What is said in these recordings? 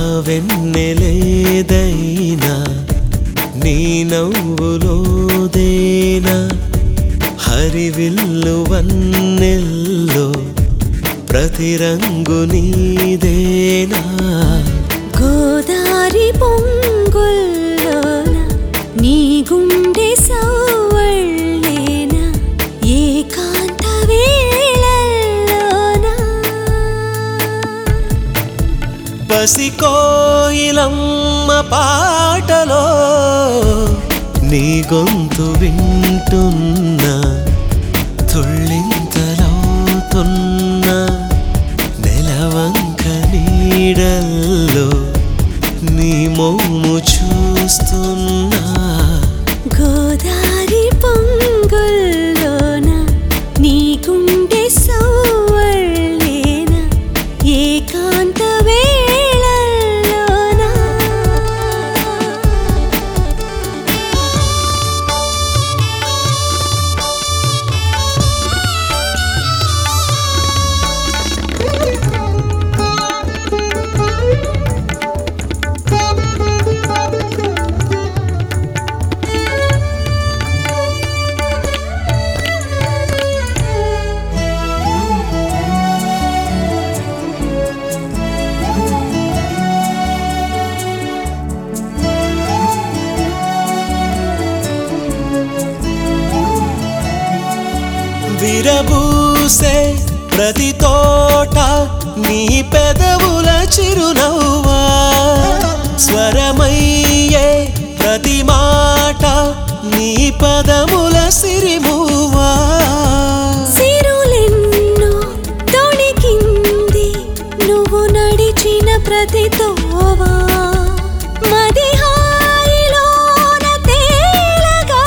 వెన్నెలేదైనా నీ నవ్వులోదేనా హరివిల్లు వన్నెల్లో ప్రతి రంగు నీదేనా గోదారి పొంగుల్లోన నీ గుండె సౌవళ్ళేన ఏకాంత వేళల్లోన పసికోయిలమ్మ పాటలో నీ గొంతు వింటున్నా తుళ్ళింతలవుతున్న నెలవంక నీడల్లో నీ మోము చూస్తున్నా గోదారి పొంగుల్లోన నీ గుండె సౌవళ్ళేన ఏకాంత వేళల్లోన విరబూసే ప్రతి తోట నీ పెదవుల చిరునవ్వా స్వరమయ్యే ప్రతి మాట నీ పదముల సిరిమువా సిరులెన్నో తొణికింది నువ్వు నడిచిన ప్రతి తోవా మది హాయిలోన తేలగా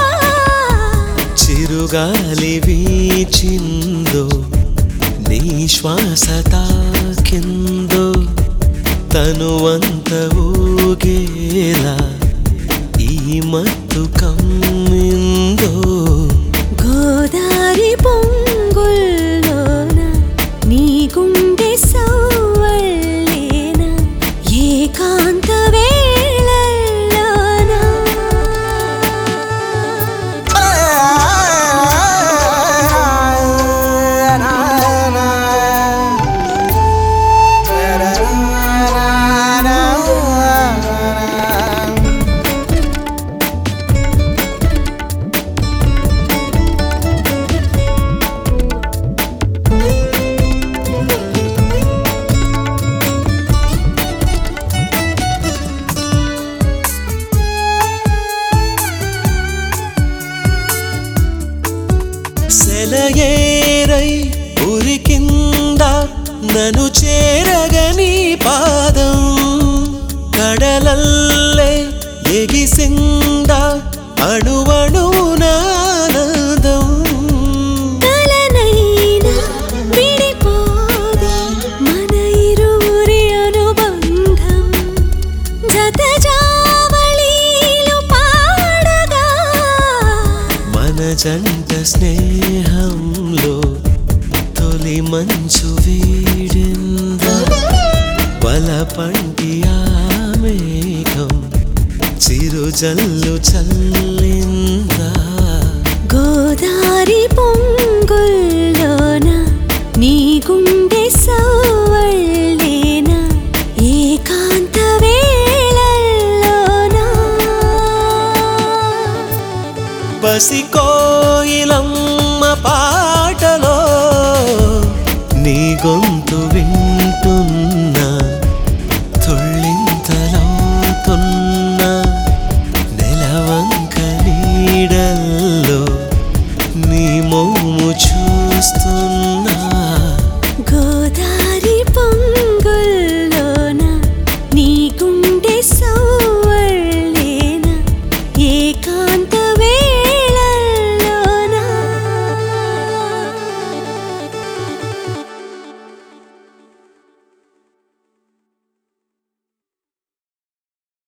చిరుగాలి వీచిందో నీ శ్వాస తాకిందో తనువంత ఊగేలా ఈ మత్తు కమ్మిందో గోదారి పొంగుల్లోన నీ గుండె సౌవళ్ళేన ఏకాంత వేళల్లోన సెలయేరై ఉరికింద నన్ను చేరగని పాదం కడలల్లే ఎగిసింద అణువణునానందం కలనైనా విడిపోదే మన ఇరువురి అనుబంధం జత జావళీలు పాడగా మన జంట స్నేహంలో తొలి మంచు వీడిందా వల పంటి ఆ మేఘం చిరుజల్లు చల్లిందా గోదారి పొంగుల్లోన నీ గుండె సౌవళ్ళేన ఏకాంత వేళల్లోన పసికో